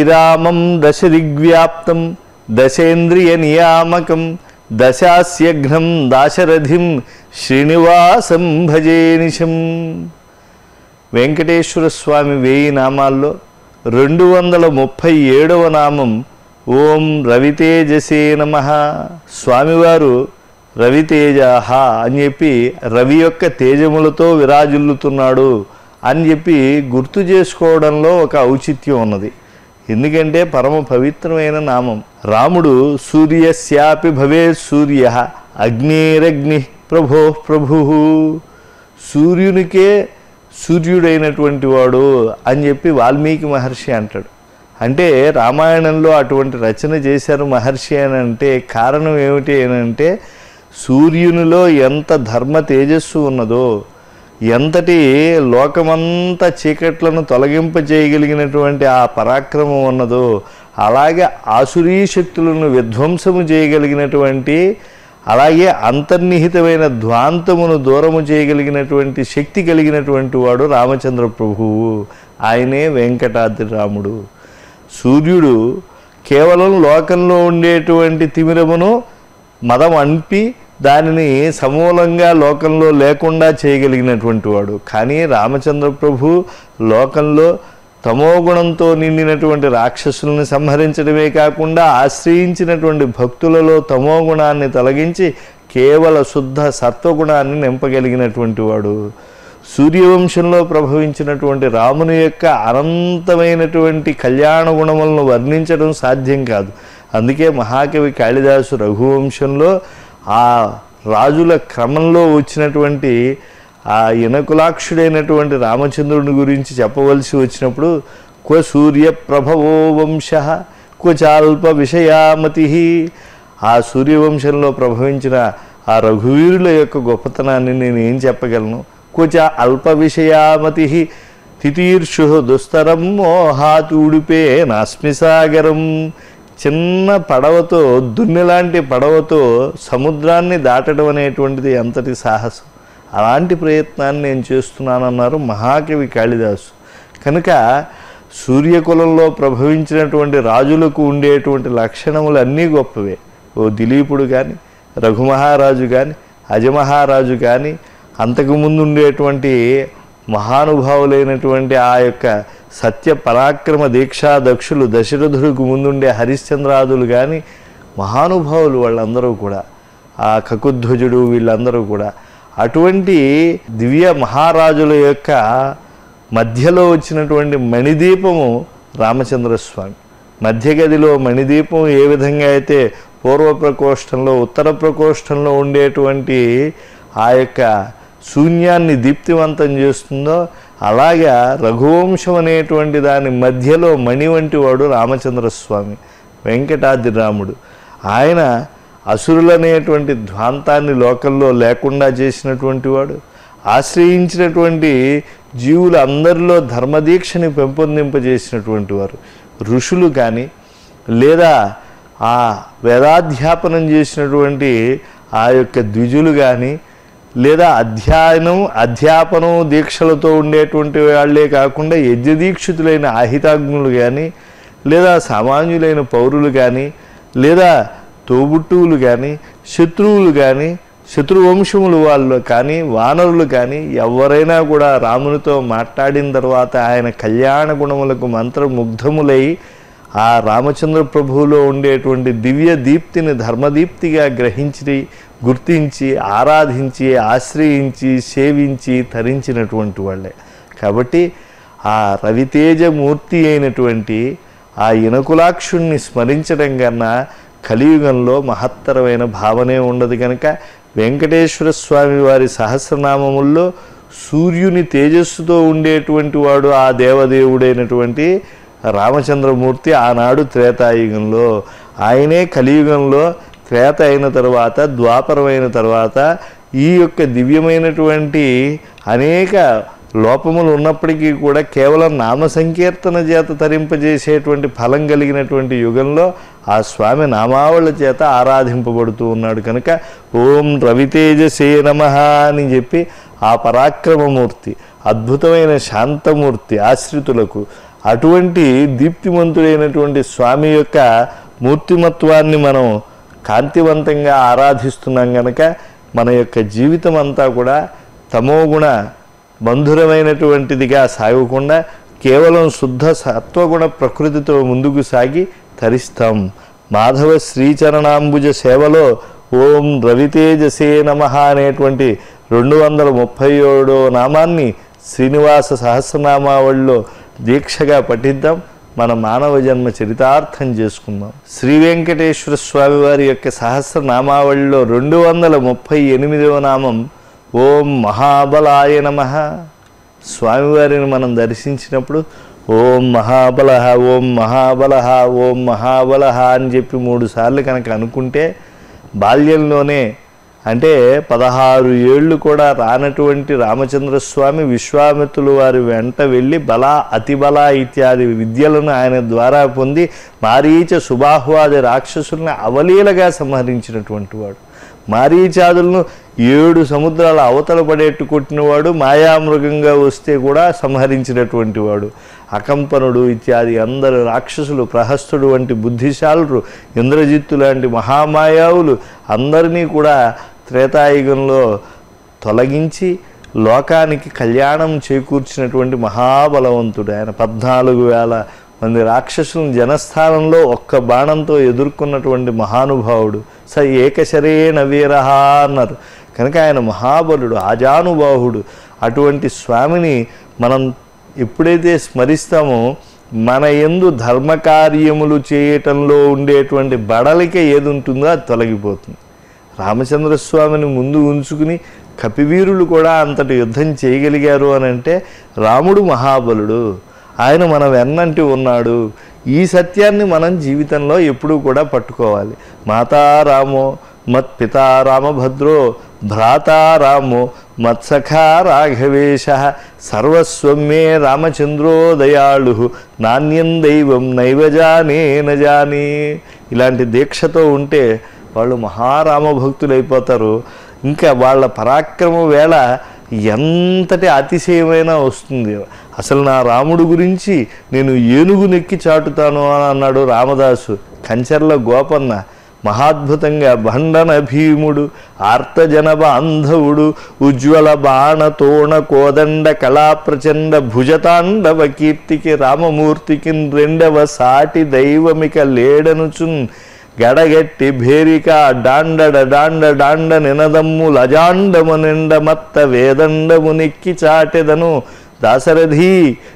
శ్రీరామం దశదిగ్వ్యాప్తం దశేంద్రియ నియామకం దశాస్యఘ్నం దాశరథిం శ్రీనివాసం భజే నిశం వెంకటేశ్వర స్వామి వేయి నామాల్లో రెండు వందల ముప్పై ఏడవ నామం ఓం రవితేజసే నమ స్వామివారు రవితేజాహ అని చెప్పి రవి యొక్క తేజములతో విరాజిల్లుతున్నాడు అని చెప్పి గుర్తు చేసుకోవడంలో ఒక ఔచిత్యం ఉన్నది ఎందుకంటే పరమ పవిత్రమైన నామం రాముడు సూర్యస్యాపి భవే సూర్య అగ్నిరగ్ని ప్రభో ప్రభు సూర్యునికే సూర్యుడైనటువంటి వాడు అని చెప్పి వాల్మీకి మహర్షి అంటాడు అంటే రామాయణంలో అటువంటి రచన చేశారు మహర్షి అని అంటే కారణం ఏమిటి అని అంటే సూర్యునిలో ఎంత ధర్మ తేజస్సు ఉన్నదో ఎంతటి లోకమంతా చీకట్లను తొలగింప చేయగలిగినటువంటి ఆ పరాక్రమం ఉన్నదో అలాగే ఆసురీ శక్తులను విధ్వంసము చేయగలిగినటువంటి అలాగే అంతర్నిహితమైన ధ్వాంతమును దూరము చేయగలిగినటువంటి శక్తి కలిగినటువంటి వాడు రామచంద్ర ప్రభువు ఆయనే వెంకటాద్రి రాముడు సూర్యుడు కేవలం లోకంలో ఉండేటువంటి తిమిరమును మదం అంపి దానిని సమూలంగా లోకంలో లేకుండా చేయగలిగినటువంటి వాడు కానీ రామచంద్ర ప్రభు లోకంలో తమోగుణంతో నిండినటువంటి రాక్షసులను సంహరించడమే కాకుండా ఆశ్రయించినటువంటి భక్తులలో తమోగుణాన్ని తొలగించి కేవల శుద్ధ సత్వగుణాన్ని నింపగలిగినటువంటి వాడు సూర్యవంశంలో ప్రభవించినటువంటి రాముని యొక్క అనంతమైనటువంటి కళ్యాణ గుణములను వర్ణించడం సాధ్యం కాదు అందుకే మహాకవి కాళిదాసు రఘువంశంలో ఆ రాజుల క్రమంలో వచ్చినటువంటి ఆ ఇనకులాక్షుడైనటువంటి రామచంద్రుని గురించి చెప్పవలసి వచ్చినప్పుడు క్వ సూర్య ప్రభవో వంశ క్వచాల్ప విషయామతి ఆ సూర్యవంశంలో ప్రభవించిన ఆ రఘువీరుల యొక్క గొప్పతనాన్ని నేను ఏం చెప్పగలను క్వచ అల్ప విషయామతి తితీర్షు దుస్తరం మోహాతూడిపే నాస్మిసాగరం చిన్న పడవతో దున్నెలాంటి పడవతో సముద్రాన్ని దాటడం అనేటువంటిది ఎంతటి సాహసం అలాంటి ప్రయత్నాన్ని నేను చేస్తున్నానన్నారు మహాకవి కాళిదాసు కనుక సూర్యకులంలో ప్రభవించినటువంటి రాజులకు ఉండేటువంటి లక్షణములు అన్నీ గొప్పవే ఓ దిలీపుడు కానీ రఘుమహారాజు కానీ అజమహారాజు కానీ అంతకుముందు ఉండేటువంటి మహానుభావులైనటువంటి ఆ యొక్క సత్య పరాక్రమ దీక్షా దక్షులు దశరథుడికి ముందుండే హరిశ్చంద్రాదులు కానీ మహానుభావులు వాళ్ళందరూ కూడా ఆ కకుధ్వజుడు వీళ్ళందరూ కూడా అటువంటి దివ్య మహారాజుల యొక్క మధ్యలో వచ్చినటువంటి మణిదీపము రామచంద్రస్వామి మధ్య గదిలో మణిదీపం ఏ విధంగా అయితే పూర్వ ప్రకోష్టంలో ఉత్తర ప్రకోష్టంలో ఉండేటువంటి ఆ యొక్క శూన్యాన్ని దీప్తివంతం చేస్తుందో అలాగా రఘువంశం అనేటువంటి దాని మధ్యలో మణి వంటి వాడు రామచంద్రస్వామి వెంకటాద్రి రాముడు ఆయన అసురులనేటువంటి ధ్వాంతాన్ని లోకంలో లేకుండా చేసినటువంటి వాడు ఆశ్రయించినటువంటి జీవులు అందరిలో ధర్మదీక్షని పెంపొందింపజేసినటువంటి వారు ఋషులు కానీ లేదా ఆ వేదాధ్యాపనం చేసినటువంటి ఆ యొక్క ద్విజులు కానీ లేదా అధ్యయనం అధ్యాపనం దీక్షలతో ఉండేటువంటి వాళ్ళే కాకుండా యజ్ఞదీక్షితులైన ఆహితాగ్నులు కానీ లేదా సామాన్యులైన పౌరులు కానీ లేదా తోబుట్టువులు కానీ శత్రువులు కానీ శత్రువంశములు వాళ్ళు కానీ వానరులు కానీ ఎవరైనా కూడా రామునితో మాట్లాడిన తర్వాత ఆయన కళ్యాణ గుణములకు మంత్రముగ్ధములై ఆ రామచంద్ర ప్రభువులో ఉండేటువంటి దివ్య దీప్తిని ధర్మదీప్తిగా గ్రహించి గుర్తించి ఆరాధించి ఆశ్రయించి సేవించి తరించినటువంటి వాళ్ళే కాబట్టి ఆ రవితేజమూర్తి అయినటువంటి ఆ ఇనకులాక్షుణ్ణి స్మరించడం కన్నా కలియుగంలో మహత్తరమైన భావనే ఉండదు కనుక వెంకటేశ్వర స్వామి వారి సహస్రనామముల్లో సూర్యుని తేజస్సుతో ఉండేటువంటి వాడు ఆ దేవదేవుడైనటువంటి రామచంద్రమూర్తి ఆనాడు త్రేతాయుగంలో ఆయనే కలియుగంలో త్రేత అయిన తర్వాత ద్వాపరమైన తర్వాత ఈ యొక్క దివ్యమైనటువంటి అనేక లోపములు ఉన్నప్పటికీ కూడా కేవలం నామ సంకీర్తన చేత తరింపజేసేటువంటి ఫలం కలిగినటువంటి యుగంలో ఆ స్వామి నామావళి చేత ఆరాధింపబడుతూ ఉన్నాడు కనుక ఓం రవితేజసే నమ అని చెప్పి ఆ పరాక్రమమూర్తి అద్భుతమైన శాంతమూర్తి ఆశ్రితులకు అటువంటి దీప్తిమంతుడైనటువంటి స్వామి యొక్క మూర్తిమత్వాన్ని మనం కాంతివంతంగా ఆరాధిస్తున్నాం గనక మన యొక్క జీవితం అంతా కూడా తమోగుణ బంధురమైనటువంటిదిగా సాగకుండా కేవలం శుద్ధ సత్వగుణ ప్రకృతితో ముందుకు సాగి తరిస్తాం మాధవ శ్రీచరణాంబుజ సేవలో ఓం రవితేజసే నమ అనేటువంటి రెండు వందల ముప్పై ఏడో నామాన్ని శ్రీనివాస సహస్రనామావళిలో దీక్షగా పఠిద్దాం మన మానవ జన్మ చరితార్థం చేసుకుందాం శ్రీ వెంకటేశ్వర స్వామి వారి యొక్క సహస్రనామావళిలో రెండు వందల ముప్పై ఎనిమిదవ నామం ఓం మహాబలాయ నమ స్వామివారిని మనం దర్శించినప్పుడు ఓం మహాబల ఓం మహాబల ఓం మహాబల అని చెప్పి మూడు సార్లు కనుక అనుకుంటే బాల్యంలోనే అంటే పదహారు ఏళ్ళు కూడా రానటువంటి రామచంద్రస్వామి విశ్వామిత్రులు వారి వెంట వెళ్ళి బల అతిబల ఇత్యాది విద్యలను ఆయన ద్వారా పొంది మారీచ సుబాహువాది రాక్షసుల్ని అవలీలగా సంహరించినటువంటి వాడు మారీచాదులను ఏడు సముద్రాల అవతల పడేట్టు కొట్టినవాడు మాయామృగంగా వస్తే కూడా సంహరించినటువంటి వాడు అకంపనుడు ఇత్యాది అందరు రాక్షసులు ప్రహస్తుడు వంటి బుద్ధిశాలురు ఇంద్రజిత్తు లాంటి మహామాయావులు అందరినీ కూడా త్రేతాయుగంలో తొలగించి లోకానికి కళ్యాణం చేకూర్చినటువంటి మహాబలవంతుడు ఆయన పద్నాలుగు వేల మంది రాక్షసులను జనస్థానంలో ఒక్క బాణంతో ఎదుర్కొన్నటువంటి మహానుభావుడు స ఏకశరేణ వీరహ అన్నారు కనుక ఆయన మహాబలుడు ఆజానుబాహుడు అటువంటి స్వామిని మనం ఎప్పుడైతే స్మరిస్తామో మన ఎందు ధర్మకార్యములు చేయటంలో ఉండేటువంటి బడలిక ఏది ఉంటుందో అది తొలగిపోతుంది రామచంద్రస్వామిని ముందు ఉంచుకుని కపివీరులు కూడా అంతటి యుద్ధం చేయగలిగారు అని అంటే రాముడు మహాబలుడు ఆయన మన వెన్నంటి ఉన్నాడు ఈ సత్యాన్ని మనం జీవితంలో ఎప్పుడూ కూడా పట్టుకోవాలి మాతా రామో మత్ పితా రామభద్రో భ్రాతా రామో మత్సఖా రాఘవేశ సర్వస్వం మే రామచంద్రో దయాళు నాణ్యం దైవం నైవజానే నజాని ఇలాంటి దీక్షతో ఉంటే వాళ్ళు మహారామభక్తులైపోతారు ఇంకా వాళ్ళ పరాక్రమ వేళ ఎంతటి అతిశయమైన వస్తుంది అసలు నా రాముడు గురించి నేను ఏనుగు నెక్కి చాటుతాను అని అన్నాడు రామదాసు కంచర్ల గోపన్న మహాద్భుతంగా భండన భీముడు ఆర్తజన బాంధవుడు ఉజ్వల బాణ తోణ కోదండ కళా ప్రచండ భుజతాండవ కీర్తికి రామమూర్తికి రెండవ సాటి దైవమిక లేడనుచున్ గడగట్టి భేరిక డాండడ డాండ డాండ నినదమ్ము లజాండము నిండ మత్త వేదండము నెక్కి చాటెదను దాశరథి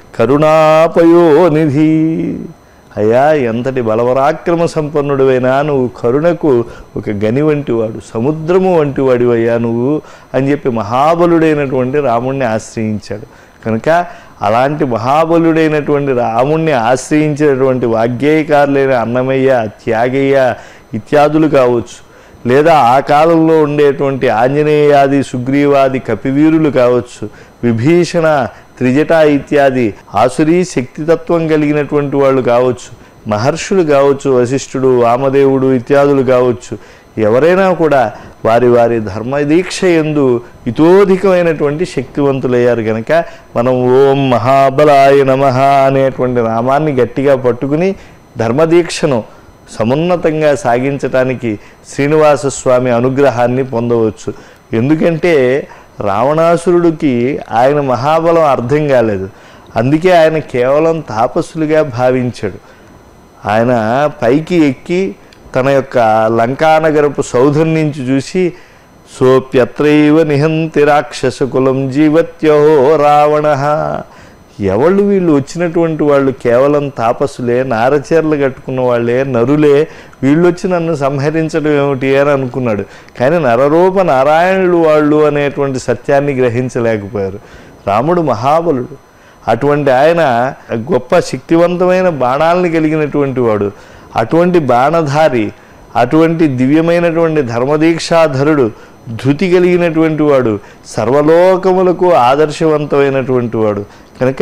కరుణాపయోనిధి అయ్యా ఎంతటి బలవరాక్రమ సంపన్నుడివైనా నువ్వు కరుణకు ఒక గని వంటివాడు సముద్రము వంటివాడివయ్యా నువ్వు అని చెప్పి మహాబలుడైనటువంటి రాముణ్ణి ఆశ్రయించాడు కనుక అలాంటి మహాబలుడైనటువంటి రాముణ్ణి ఆశ్రయించినటువంటి వాగ్గేయకారులైన అన్నమయ్య త్యాగయ్య ఇత్యాదులు కావచ్చు లేదా ఆ కాలంలో ఉండేటువంటి ఆంజనేయాది సుగ్రీవాది కపివీరులు కావచ్చు విభీషణ త్రిజట ఇత్యాది ఆసురీ శక్తితత్వం కలిగినటువంటి వాళ్ళు కావచ్చు మహర్షులు కావచ్చు వశిష్ఠుడు వామదేవుడు ఇత్యాదులు కావచ్చు ఎవరైనా కూడా వారి వారి ధర్మదీక్ష ఎందు ఇతోధికమైనటువంటి శక్తివంతులయ్యారు కనుక మనం ఓం మహాబలాయ నమ అనేటువంటి నామాన్ని గట్టిగా పట్టుకుని ధర్మదీక్షను సమున్నతంగా సాగించటానికి శ్రీనివాస స్వామి అనుగ్రహాన్ని పొందవచ్చు ఎందుకంటే రావణాసురుడికి ఆయన మహాబలం అర్థం కాలేదు అందుకే ఆయన కేవలం తాపసులుగా భావించాడు ఆయన పైకి ఎక్కి తన యొక్క లంకానగరపు సౌధం నుంచి చూసి సోప్యత్రైవ నిహంతి రాక్షస కులం జీవత్యహో రావణ ఎవళ్ళు వీళ్ళు వచ్చినటువంటి వాళ్ళు కేవలం తాపసులే నారచీరలు కట్టుకున్న వాళ్ళే నరులే వీళ్ళు వచ్చి నన్ను సంహరించడం ఏమిటి అని అనుకున్నాడు కానీ నరరూప నారాయణులు వాళ్ళు అనేటువంటి సత్యాన్ని గ్రహించలేకపోయారు రాముడు మహాబలుడు అటువంటి ఆయన గొప్ప శక్తివంతమైన బాణాలని కలిగినటువంటి వాడు అటువంటి బాణధారి అటువంటి దివ్యమైనటువంటి ధర్మదీక్షాధరుడు ధృతి కలిగినటువంటి వాడు సర్వలోకములకు ఆదర్శవంతమైనటువంటి వాడు కనుక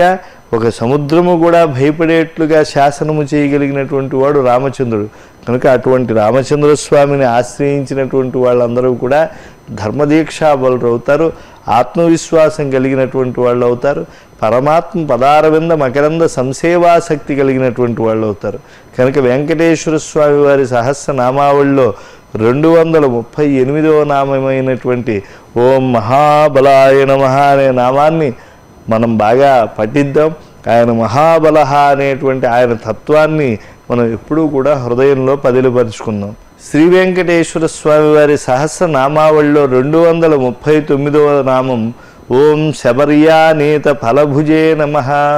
ఒక సముద్రము కూడా భయపడేట్లుగా శాసనము చేయగలిగినటువంటి వాడు రామచంద్రుడు కనుక అటువంటి రామచంద్ర స్వామిని ఆశ్రయించినటువంటి వాళ్ళందరూ కూడా ధర్మదీక్షా బలురు అవుతారు ఆత్మవిశ్వాసం కలిగినటువంటి వాళ్ళు అవుతారు పరమాత్మ పదారవింద మకరంద సంసేవాసక్తి కలిగినటువంటి వాళ్ళు అవుతారు కనుక వెంకటేశ్వర స్వామి వారి సహస్రనామావళిలో రెండు వందల ముప్పై ఎనిమిదవ నామమైనటువంటి ఓం మహాబలాయ నమః అనే నామాన్ని మనం బాగా పఠిద్దాం ఆయన మహాబలహ అనేటువంటి ఆయన తత్వాన్ని మనం ఎప్పుడూ కూడా హృదయంలో పదిలపరుచుకుందాం శ్రీ వెంకటేశ్వర స్వామి వారి సహస్రనామావళిలో రెండు వందల ముప్పై తొమ్మిదవ నామం ఓం శబర్యానీత ఫలభుజే నమ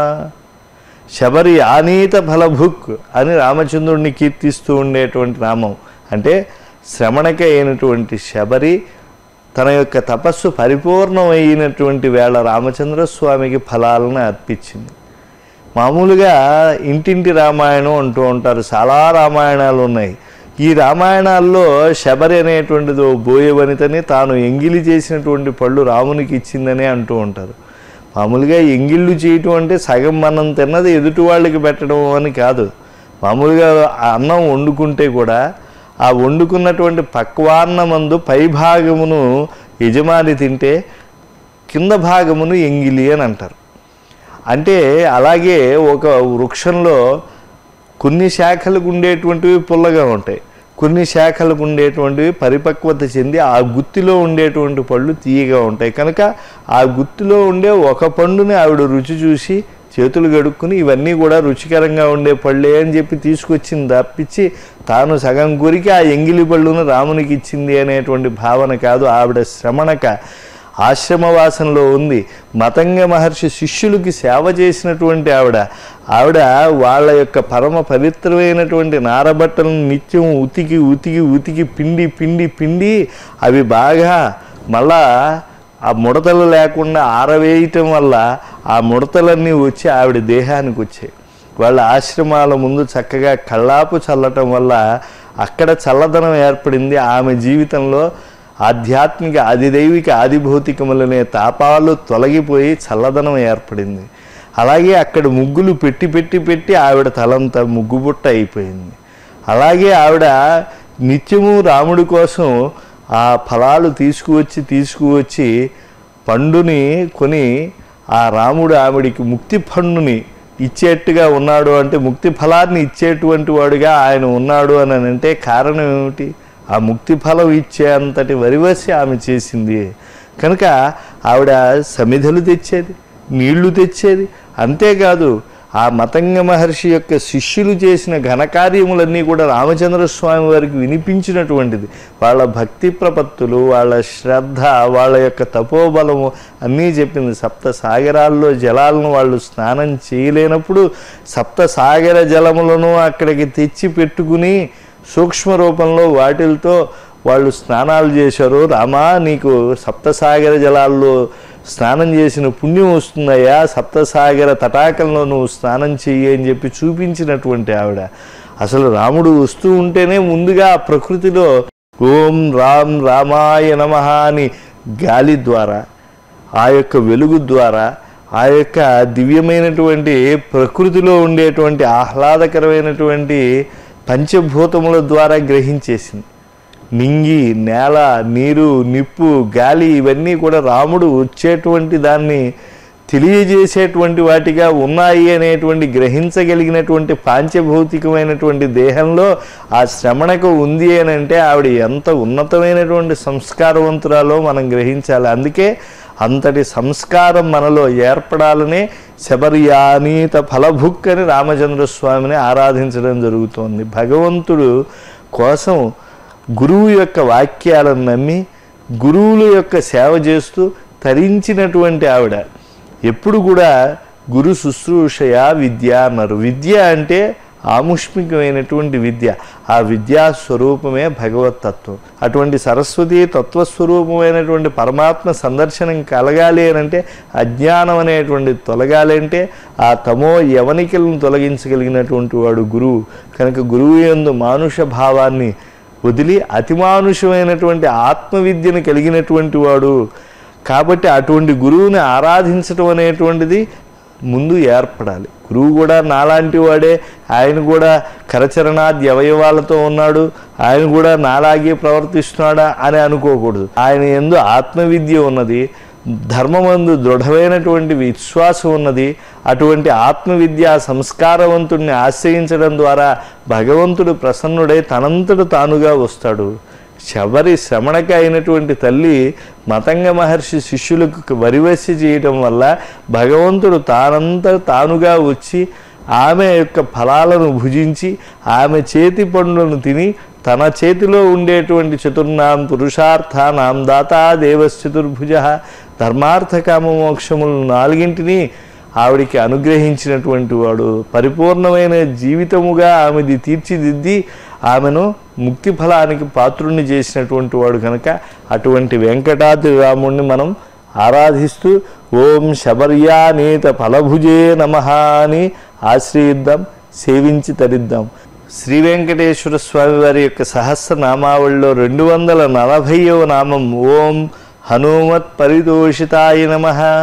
శబరి ఆనీత ఫలభుక్ అని రామచంద్రుడిని కీర్తిస్తూ ఉండేటువంటి నామం అంటే శ్రమణకి అయినటువంటి శబరి తన యొక్క తపస్సు పరిపూర్ణమైనటువంటి వేళ రామచంద్ర స్వామికి ఫలాలను అర్పించింది మామూలుగా ఇంటింటి రామాయణం అంటూ ఉంటారు చాలా రామాయణాలు ఉన్నాయి ఈ రామాయణాల్లో శబరి అనేటువంటిది ఓ బోయ వనితని తాను ఎంగిలి చేసినటువంటి పళ్ళు రామునికి ఇచ్చిందని అంటూ ఉంటారు మామూలుగా ఎంగిళ్ళు చేయటం అంటే సగం మనం తిన్నది ఎదుటి వాళ్ళకి పెట్టడం అని కాదు మామూలుగా ఆ అన్నం వండుకుంటే కూడా ఆ వండుకున్నటువంటి పక్వాన్నమందు పై భాగమును యజమాని తింటే కింద భాగమును ఎంగిలి అని అంటారు అంటే అలాగే ఒక వృక్షంలో కొన్ని శాఖలకు ఉండేటువంటివి పుల్లగా ఉంటాయి కొన్ని శాఖలకు ఉండేటువంటివి పరిపక్వత చెంది ఆ గుత్తిలో ఉండేటువంటి పళ్ళు తీయగా ఉంటాయి కనుక ఆ గుత్తిలో ఉండే ఒక పండుని ఆవిడ రుచి చూసి చేతులు గడుక్కుని ఇవన్నీ కూడా రుచికరంగా ఉండే పళ్ళే అని చెప్పి తీసుకొచ్చింది తప్పించి తాను సగం గురికి ఆ ఎంగిలి పళ్ళును రామునికి ఇచ్చింది అనేటువంటి భావన కాదు ఆవిడ శ్రమణక ఆశ్రమవాసంలో ఉంది మతంగ మహర్షి శిష్యులకి సేవ చేసినటువంటి ఆవిడ ఆవిడ వాళ్ళ యొక్క పరమ పవిత్రమైనటువంటి నారబట్టలను నిత్యం ఉతికి ఉతికి ఉతికి పిండి పిండి పిండి అవి బాగా మళ్ళా ఆ ముడతలు లేకుండా ఆరవేయటం వల్ల ఆ ముడతలన్నీ వచ్చి ఆవిడ దేహానికి వచ్చాయి వాళ్ళ ఆశ్రమాల ముందు చక్కగా కళ్ళాపు చల్లటం వల్ల అక్కడ చల్లదనం ఏర్పడింది ఆమె జీవితంలో ఆధ్యాత్మిక ఆదిదైవిక ఆదిభౌతికములనే తాపాలు తొలగిపోయి చల్లదనం ఏర్పడింది అలాగే అక్కడ ముగ్గులు పెట్టి పెట్టి పెట్టి ఆవిడ తలంతా ముగ్గుబుట్ట అయిపోయింది అలాగే ఆవిడ నిత్యము రాముడి కోసం ఆ ఫలాలు తీసుకువచ్చి తీసుకువచ్చి పండుని కొని ఆ రాముడు ఆవిడికి ముక్తి పండుని ఇచ్చేట్టుగా ఉన్నాడు అంటే ముక్తి ఫలాన్ని ఇచ్చేటువంటి వాడుగా ఆయన ఉన్నాడు అని అంటే కారణం ఏమిటి ఆ ముక్తి ఫలం ఇచ్చే అంతటి వరివసి ఆమె చేసింది కనుక ఆవిడ సమిధలు తెచ్చేది నీళ్లు తెచ్చేది అంతేకాదు ఆ మతంగ మహర్షి యొక్క శిష్యులు చేసిన ఘనకార్యములన్నీ కూడా రామచంద్ర స్వామి వారికి వినిపించినటువంటిది వాళ్ళ భక్తి ప్రపత్తులు వాళ్ళ శ్రద్ధ వాళ్ళ యొక్క తపోబలము అన్నీ చెప్పింది సప్త సాగరాల్లో జలాలను వాళ్ళు స్నానం చేయలేనప్పుడు సప్త సాగర జలములను అక్కడికి తెచ్చి పెట్టుకుని సూక్ష్మ రూపంలో వాటిలతో వాళ్ళు స్నానాలు చేశారు రామా నీకు సప్తసాగర జలాల్లో స్నానం చేసిన పుణ్యం వస్తుందయ్యా సప్తసాగర తటాకంలో నువ్వు స్నానం చెయ్యి అని చెప్పి చూపించినటువంటి ఆవిడ అసలు రాముడు వస్తూ ఉంటేనే ముందుగా ఆ ప్రకృతిలో ఓం రామ్ రామాయ నమ అని గాలి ద్వారా ఆ యొక్క వెలుగు ద్వారా ఆ యొక్క దివ్యమైనటువంటి ప్రకృతిలో ఉండేటువంటి ఆహ్లాదకరమైనటువంటి పంచభూతముల ద్వారా గ్రహించేసింది నింగి నేల నీరు నిప్పు గాలి ఇవన్నీ కూడా రాముడు వచ్చేటువంటి దాన్ని తెలియజేసేటువంటి వాటిగా ఉన్నాయి అనేటువంటి గ్రహించగలిగినటువంటి పాంచభౌతికమైనటువంటి దేహంలో ఆ శ్రమణకు ఉంది అని అంటే ఆవిడ ఎంత ఉన్నతమైనటువంటి సంస్కారవంతురాలో మనం గ్రహించాలి అందుకే అంతటి సంస్కారం మనలో ఏర్పడాలనే శబర్యానీత ఫలభుక్ అని రామచంద్ర స్వామిని ఆరాధించడం జరుగుతోంది భగవంతుడు కోసం గురువు యొక్క వాక్యాలను నమ్మి గురువుల యొక్క సేవ చేస్తూ తరించినటువంటి ఆవిడ ఎప్పుడు కూడా గురు శుశ్రూషయ విద్య అన్నారు విద్య అంటే ఆముష్మికమైనటువంటి విద్య ఆ విద్యా స్వరూపమే భగవతత్వం అటువంటి సరస్వతి తత్వస్వరూపమైనటువంటి పరమాత్మ సందర్శనం కలగాలి అని అంటే అజ్ఞానం అనేటువంటి తొలగాలి అంటే ఆ తమో యవనికలను తొలగించగలిగినటువంటి వాడు గురువు కనుక గురువు యందు మానుష భావాన్ని వదిలి అతిమానుషమైనటువంటి ఆత్మవిద్యను కలిగినటువంటి వాడు కాబట్టి అటువంటి గురువుని ఆరాధించటం అనేటువంటిది ముందు ఏర్పడాలి గురువు కూడా నాలాంటి వాడే ఆయన కూడా కరచరణాది అవయవాలతో ఉన్నాడు ఆయన కూడా నాలాగే ప్రవర్తిస్తున్నాడా అని అనుకోకూడదు ఆయన ఎందు ఆత్మవిద్య ఉన్నది ధర్మమందు దృఢమైనటువంటి విశ్వాసం ఉన్నది అటువంటి ఆత్మవిద్య సంస్కారవంతుడిని ఆశ్రయించడం ద్వారా భగవంతుడు ప్రసన్నుడై తనంతట తానుగా వస్తాడు శబరి శ్రమణక అయినటువంటి తల్లి మతంగ మహర్షి శిష్యులకు వరివసి చేయటం వల్ల భగవంతుడు తానంత తానుగా వచ్చి ఆమె యొక్క ఫలాలను భుజించి ఆమె చేతి పండ్లను తిని తన చేతిలో ఉండేటువంటి చతుర్నాం పురుషార్థానాం దాతా దేవశ్చతుర్భుజ ధర్మార్థ కామ మోక్షములు నాలుగింటిని ఆవిడికి అనుగ్రహించినటువంటి వాడు పరిపూర్ణమైన జీవితముగా ఆమెది తీర్చిదిద్ది ఆమెను ముక్తి ఫలానికి పాత్రుణ్ణి చేసినటువంటి వాడు కనుక అటువంటి వెంకటాద్రి రాముణ్ణి మనం ఆరాధిస్తూ ఓం శబర్యానేత ఫలభుజే నమ అని ఆశ్రయిద్దాం సేవించి తరిద్దాం శ్రీ వెంకటేశ్వర స్వామి వారి యొక్క సహస్రనామావళిలో రెండు వందల నలభైవ నామం ఓం హనుమత్ పరితోషితాయ నమ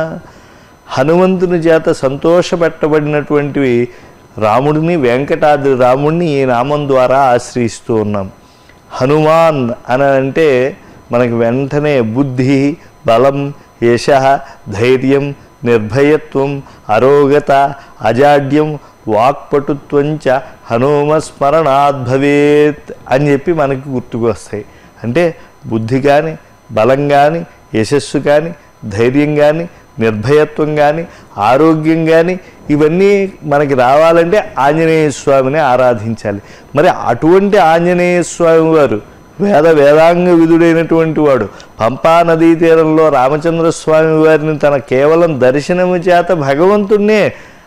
హనుమంతుని చేత సంతోషపెట్టబడినటువంటివి రాముడిని వెంకటాద్రి రాముడిని ఈ నామం ద్వారా ఆశ్రయిస్తూ ఉన్నాం హనుమాన్ అని అంటే మనకి వెంటనే బుద్ధి బలం యశ ధైర్యం నిర్భయత్వం అరోగత అజాడ్యం వాక్పటుత్వంచ హనుమ స్మరణాద్ భవేత్ అని చెప్పి మనకి గుర్తుకు వస్తాయి అంటే బుద్ధి కానీ బలం కానీ యశస్సు కానీ ధైర్యం కానీ నిర్భయత్వం కానీ ఆరోగ్యం కానీ ఇవన్నీ మనకి రావాలంటే ఆంజనేయ స్వామిని ఆరాధించాలి మరి అటువంటి ఆంజనేయ స్వామి వారు వేద వేదాంగ విధుడైనటువంటి వాడు పంపా నదీ తీరంలో రామచంద్ర స్వామి వారిని తన కేవలం దర్శనము చేత భగవంతుణ్ణే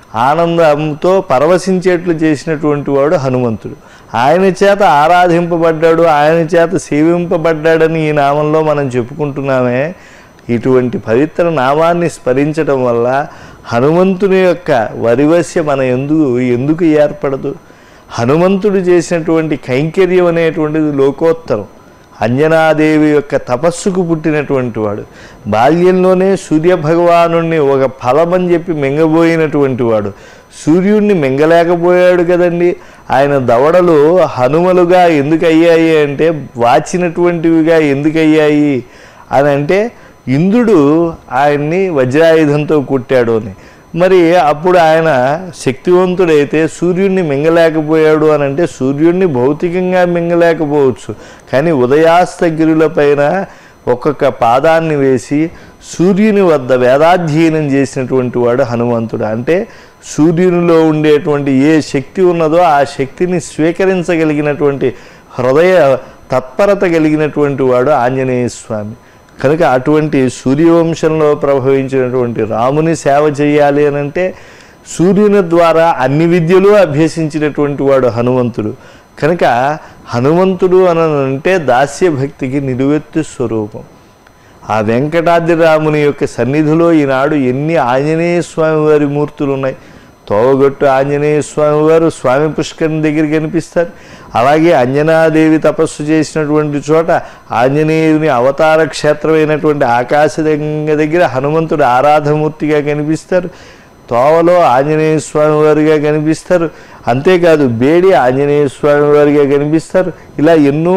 ఆనందంతో పరవశించేట్లు చేసినటువంటి వాడు హనుమంతుడు ఆయన చేత ఆరాధింపబడ్డాడు ఆయన చేత సేవింపబడ్డాడని ఈ నామంలో మనం చెప్పుకుంటున్నామే ఇటువంటి పవిత్ర నామాన్ని స్మరించడం వల్ల హనుమంతుని యొక్క వరివశ్య మన ఎందుకు ఎందుకు ఏర్పడదు హనుమంతుడు చేసినటువంటి కైంకర్యం అనేటువంటిది లోకోత్తరం అంజనాదేవి యొక్క తపస్సుకు పుట్టినటువంటి వాడు బాల్యంలోనే సూర్య భగవానుణ్ణి ఒక ఫలమని చెప్పి మింగబోయినటువంటి వాడు సూర్యుణ్ణి మింగలేకపోయాడు కదండి ఆయన దవడలు హనుమలుగా ఎందుకు అయ్యాయి అంటే వాచినటువంటివిగా ఎందుకు అయ్యాయి అని అంటే ఇంద్రుడు ఆయన్ని వజ్రాయుధంతో కుట్టాడు అని మరి అప్పుడు ఆయన శక్తివంతుడైతే సూర్యుడిని మింగలేకపోయాడు అని అంటే సూర్యుడిని భౌతికంగా మింగలేకపోవచ్చు కానీ ఉదయాస్తగిరుల పైన ఒక్కొక్క పాదాన్ని వేసి సూర్యుని వద్ద వేదాధ్యయనం చేసినటువంటి వాడు హనుమంతుడు అంటే సూర్యునిలో ఉండేటువంటి ఏ శక్తి ఉన్నదో ఆ శక్తిని స్వీకరించగలిగినటువంటి హృదయ తత్పరత కలిగినటువంటి వాడు ఆంజనేయ స్వామి కనుక అటువంటి సూర్యవంశంలో ప్రభవించినటువంటి రాముని సేవ చేయాలి అని అంటే సూర్యుని ద్వారా అన్ని విద్యలు అభ్యసించినటువంటి వాడు హనుమంతుడు కనుక హనుమంతుడు అని అంటే దాస్య భక్తికి నిలువెత్తు స్వరూపం ఆ వెంకటాద్రి రాముని యొక్క సన్నిధిలో ఈనాడు ఎన్ని ఆంజనేయ స్వామి వారి మూర్తులు ఉన్నాయి తోవగొట్టు ఆంజనేయ స్వామి వారు స్వామి పుష్కరిణి దగ్గర కనిపిస్తారు అలాగే అంజనాదేవి తపస్సు చేసినటువంటి చోట ఆంజనేయుని అవతార క్షేత్రమైనటువంటి ఆకాశగంగ దగ్గర హనుమంతుడు ఆరాధమూర్తిగా కనిపిస్తారు తోవలో ఆంజనేయ స్వామి వారిగా కనిపిస్తారు అంతేకాదు బేడి ఆంజనేయ స్వామి వారిగా కనిపిస్తారు ఇలా ఎన్నో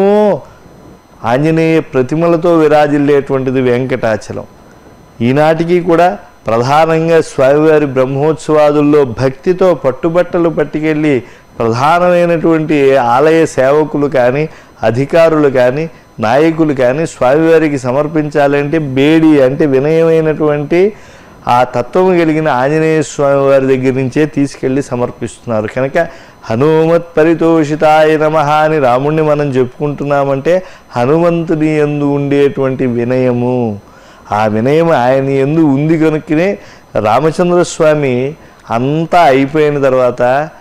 ఆంజనేయ ప్రతిమలతో విరాజిల్లేటువంటిది వెంకటాచలం ఈనాటికి కూడా ప్రధానంగా స్వామివారి బ్రహ్మోత్సవాదుల్లో భక్తితో పట్టుబట్టలు పట్టుకెళ్ళి ప్రధానమైనటువంటి ఆలయ సేవకులు కానీ అధికారులు కానీ నాయకులు కానీ స్వామివారికి సమర్పించాలంటే బేడి అంటే వినయమైనటువంటి ఆ తత్వము కలిగిన ఆంజనేయ స్వామి వారి దగ్గర నుంచే తీసుకెళ్ళి సమర్పిస్తున్నారు కనుక హనుమత్ పరితోషితాయ నమ అని రాముణ్ణి మనం చెప్పుకుంటున్నామంటే హనుమంతుని ఎందు ఉండేటువంటి వినయము ఆ వినయం ఆయన ఎందు ఉంది కనుకనే రామచంద్రస్వామి అంతా అయిపోయిన తర్వాత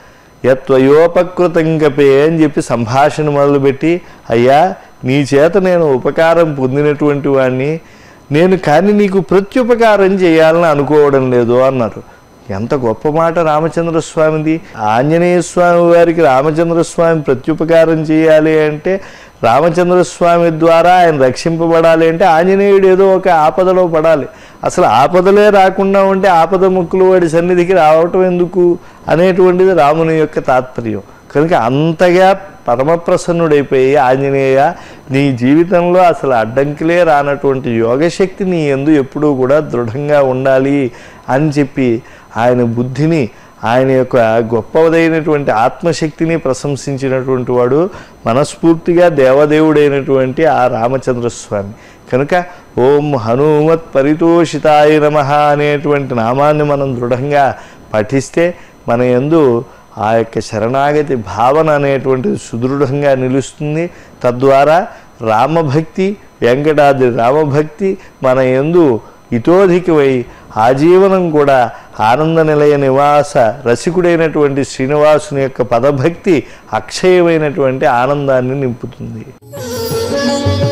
యత్వయోపకృతం కపే అని చెప్పి సంభాషణ మొదలుపెట్టి అయ్యా నీ చేత నేను ఉపకారం పొందినటువంటి వాడిని నేను కానీ నీకు ప్రత్యుపకారం చేయాలని అనుకోవడం లేదు అన్నారు ఎంత గొప్ప మాట రామచంద్ర స్వామిది ఆంజనేయ స్వామి వారికి రామచంద్ర స్వామి ప్రత్యుపకారం చేయాలి అంటే రామచంద్రస్వామి ద్వారా ఆయన రక్షింపబడాలి అంటే ఆంజనేయుడు ఏదో ఒక ఆపదలో పడాలి అసలు ఆపదలే రాకుండా ఉంటే ఆపద ముక్కులు వాడి సన్నిధికి రావటం ఎందుకు అనేటువంటిది రాముని యొక్క తాత్పర్యం కనుక అంతగా పరమప్రసన్నుడైపోయి ఆంజనేయ నీ జీవితంలో అసలు అడ్డంకిలే రానటువంటి యోగశక్తి నీ ఎందు ఎప్పుడూ కూడా దృఢంగా ఉండాలి అని చెప్పి ఆయన బుద్ధిని ఆయన యొక్క గొప్పదైనటువంటి ఆత్మశక్తిని ప్రశంసించినటువంటి వాడు మనస్ఫూర్తిగా దేవదేవుడైనటువంటి ఆ రామచంద్రస్వామి కనుక ఓం హనుమత్ పరితోషితాయ నమ అనేటువంటి నామాన్ని మనం దృఢంగా పఠిస్తే మన యందు ఆ యొక్క శరణాగతి భావన అనేటువంటిది సుదృఢంగా నిలుస్తుంది తద్వారా రామభక్తి వెంకటాద్రి రామభక్తి మన యందు ఇతోధికమై ఆజీవనం కూడా ఆనంద నిలయ నివాస రసికుడైనటువంటి శ్రీనివాసుని యొక్క పదభక్తి అక్షయమైనటువంటి ఆనందాన్ని నింపుతుంది Thank you.